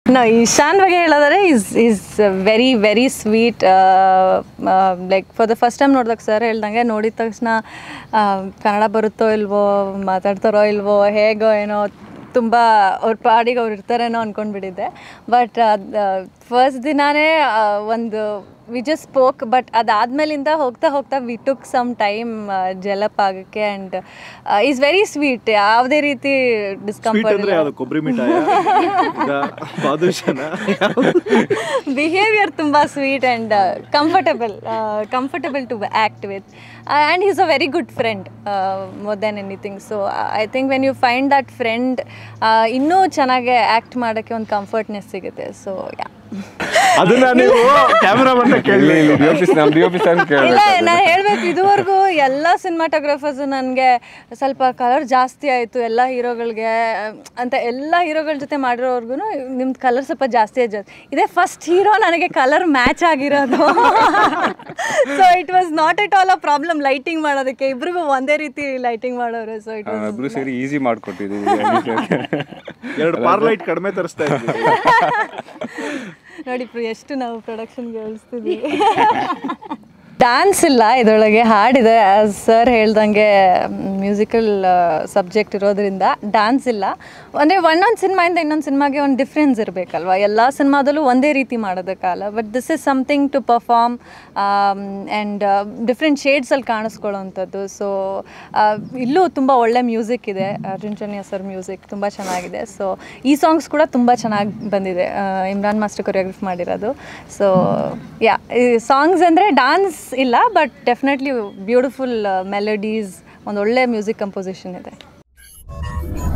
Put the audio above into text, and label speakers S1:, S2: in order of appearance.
S1: no Ishan ಬಗ್ಗೆ ಹೇಳೋದಾದ್ರೆ is is very very sweet like for the first time ನೋಡಿದಾಗ sir ಹೇಳ್ದಂಗೆ ನೋಡಿದ ತಕ್ಷಣ ಆ, ಕನ್ನಡ ಬರುತ್ತೋ ಇಲ್ವೋ ಮಾತಾಡ್ತಾರೋ ಇಲ್ವೋ ಹೇಗೋ ಏನೋ ತುಂಬ ಅವ್ರ ಪಾಡಿಗೆ ಅವ್ರು ಇರ್ತಾರೇನೋ ಅಂದ್ಕೊಂಡ್ಬಿಟ್ಟಿದ್ದೆ ಬಟ್ ಫಸ್ಟ್ ದಿನಾನೇ ಆ, ಒಂದು ವಿ ಜಸ್ಟ್ ಸ್ಪೋಕ್ ಬಟ್ ಅದಾದ್ಮೇಲಿಂದ ಹೋಗ್ತಾ ಹೋಗ್ತಾ we took some time gel up ಆಗೋಕ್ಕೆ ಆ್ಯಂಡ್ ಈಸ್ ವೆರಿ ಸ್ವೀಟ್ ಯಾವುದೇ ರೀತಿ
S2: ಸ್ವೀಟ್
S1: ಡಿಸ್ಕಂಫರ್ಟ್
S2: ಅಂದ್ರೆ ಯಾವ್ದು ಕೊಬ್ಬರಿ ಮಿಠಾಯ ಬಾದುಷನ
S1: ಬಿಹೇವಿಯರ್ ತುಂಬ sweet and comfortable comfortable to act with and is a very good friend more than anything so I think when you find that friend ಇನ್ನೂ ಚೆನ್ನಾಗಿ ಆ್ಯಕ್ಟ್ ಮಾಡೋಕ್ಕೆ ಒಂದು ಕಂಫರ್ಟ್ನೆಸ್ ಸಿಗುತ್ತೆ ಸೊ ಯಾ
S2: ಅದನ್ನ ನೀವು ಕ್ಯಾಮ್ರಾ ಬಂದ ಕೇಳಿ
S3: ಡಿ ಒ ಪಿ ನಮ್ಮ ಡಿ ಒ ಪಿ ಸರ್
S1: ಇಲ್ಲ
S3: ಕೇಳಬೇಕು
S1: ನಾನು ಹೇಳ್ಬೇಕು ಇದುವರೆಗೂ ಎಲ್ಲ ಸಿನಿಮಾಟೋಗ್ರಫರ್ಸು ನನಗೆ ಸ್ವಲ್ಪ ಕಲರ್ ಜಾಸ್ತಿ ಆಯಿತು ಎಲ್ಲ ಹೀರೋಗಳಿಗೆ ಅಂತ ಎಲ್ಲ ಹೀರೋಗಳ ಜೊತೆ ಮಾಡಿರೋರ್ಗು ನಿಮ್ದು ಕಲರ್ ಸ್ವಲ್ಪ ಜಾಸ್ತಿ ಜಾಸ್ತಿ ಇದೇ ಫಸ್ಟ್ ಹೀರೋ ನನಗೆ ಕಲರ್ ಮ್ಯಾಚ್ ಆಗಿರೋದು so it was not at all a problem lighting ಮಾಡೋದಕ್ಕೆ ಇಬ್ರಿಗೂ ಒಂದೇ ರೀತಿ ಲೈಟಿಂಗ್ ಮಾಡೋರು ಸೊ ಇಟ್ ವಾಸ್
S3: ಇಬ್ರು ಸೇರಿ ಈಸಿ ಮಾಡ್ಕೊಟ್ಟಿದ್ದೀವಿ
S2: ಎರಡು ಪಾರ್ಲೈಟ್ ಕಡಿಮೆ ತರಿಸ್ತಾ ಇದ್ವಿ
S1: ನೋಡಿ ಪ್ರಿ- ಎಷ್ಟು ನಾವು ಪ್ರೊಡಕ್ಷನ್ಗೆ ಹೇಳಿಸ್ತೀವಿ ಡ್ಯಾನ್ಸ್ ಇಲ್ಲ ಇದರೊಳಗೆ ಹಾಡಿದೆ ಆಸ್ ಸರ್ ಹೇಳ್ದಂಗೆ ಮ್ಯೂಸಿಕಲ್ ಸಬ್ಜೆಕ್ಟ್ ಇರೋದ್ರಿಂದ ಡ್ಯಾನ್ಸ್ ಇಲ್ಲ ಅಂದರೆ ಒಂದೊಂದು ಸಿನಿಮಾಯಿಂದ ಇನ್ನೊಂದು ಸಿನಿಮಾಗೆ ಒಂದು ಡಿಫ್ರೆನ್ಸ್ ಇರಬೇಕಲ್ವ ಎಲ್ಲ ಸಿನಿಮಾದಲ್ಲೂ ಒಂದೇ ರೀತಿ ಮಾಡೋದಕ್ಕಲ್ಲ but this is something to perform and different ಶೇಡ್ಸಲ್ಲಿ ಕಾಣಿಸ್ಕೊಳ್ಳೋವಂಥದ್ದು ಸೊ ಇಲ್ಲೂ ತುಂಬ ಒಳ್ಳೆ ಮ್ಯೂಸಿಕ್ ಇದೆ ಅರ್ಜುನ್ ಚನ್ಯ ಸರ್ ಮ್ಯೂಸಿಕ್ ತುಂಬ ಚೆನ್ನಾಗಿದೆ ಸೊ ಈ ಸಾಂಗ್ಸ್ ಕೂಡ ತುಂಬ ಚೆನ್ನಾಗಿ ಬಂದಿದೆ ಆ, ಇಮ್ರಾನ್ ಮಾಸ್ಟರ್ ಕೊರಿಯೋಗ್ರಫ್ ಮಾಡಿರೋದು ಸೊ ಯಾ ಈ ಸಾಂಗ್ಸ್ ಅಂದರೆ ಡಾನ್ಸ್ ಇಲ್ಲ ಬಟ್ ಡೆಫಿನೆಟ್ಲಿ ಬ್ಯೂಟಿಫುಲ್ ಮೆಲಡೀಸ್ ಒಂದು ಒಳ್ಳೆ ಮ್ಯೂಸಿಕ್ ಕಂಪೋಸಿಷನ್ ಇದೆ